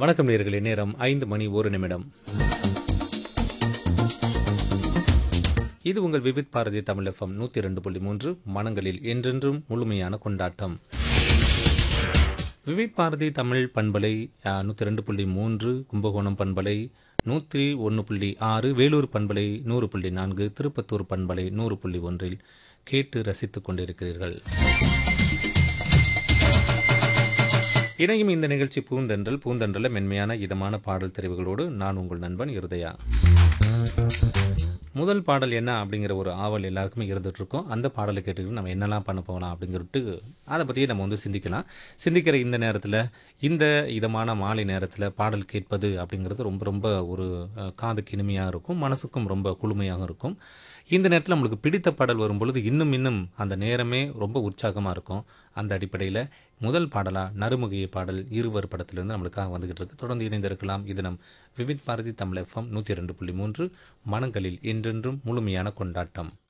வணக்கம் நேர்களே நேரம் ஐந்து மணி ஒரு நிமிடம் இது உங்கள் விவித் பாரதி தமிழ் எஃப்எம் நூற்றி ரெண்டு புள்ளி மூன்று மனங்களில் என்றென்றும் முழுமையான கொண்டாட்டம் விவித் பாரதி தமிழ் பண்பலை நூற்றி ரெண்டு புள்ளி மூன்று கும்பகோணம் பண்பலை நூற்றி ஒன்று புள்ளி ஆறு வேலூர் பண்பலை நூறு புள்ளி நான்கு திருப்பத்தூர் பண்பலை நூறு புள்ளி ஒன்றில் கேட்டு ரசித்துக் கொண்டிருக்கிறீர்கள் இணையும் இந்த நிகழ்ச்சி பூந்தென்றல் பூந்தென்றல மென்மையான இதமான பாடல் தெரிவுகளோடு நான் உங்கள் நண்பன் இருதயா முதல் பாடல் என்ன அப்படிங்கிற ஒரு ஆவல் எல்லாருக்குமே இருந்துட்டு இருக்கோம் அந்த பாடலை கேட்டுக்கிட்டு நம்ம என்னெல்லாம் பண்ண போகலாம் அப்படிங்கிறது அதை பற்றியே நம்ம வந்து சிந்திக்கலாம் சிந்திக்கிற இந்த நேரத்தில் இந்த இதமான மாலை நேரத்தில் பாடல் கேட்பது அப்படிங்கிறது ரொம்ப ரொம்ப ஒரு அஹ், காதுக்கு இனிமையாக இருக்கும் மனசுக்கும் ரொம்ப குளுமையாக இருக்கும் இந்த நேரத்தில் நம்மளுக்கு பிடித்த பாடல் வரும் பொழுது இன்னும் இன்னும் அந்த நேரமே ரொம்ப உற்சாகமாக இருக்கும் அந்த அடிப்படையில் முதல் பாடலாக நறுமுகைய பாடல் இருவர் படத்திலிருந்து நம்மளுக்காக வந்துகிட்டு இருக்கு தொடர்ந்து இணைந்திருக்கலாம் இது நம் விவித் பாரதி தமிழ் எஃப்எம் நூற்றி ரெண்டு புள்ளி மூன்று மனங்களில் என்றென்றும் முழுமையான கொண்டாட்டம்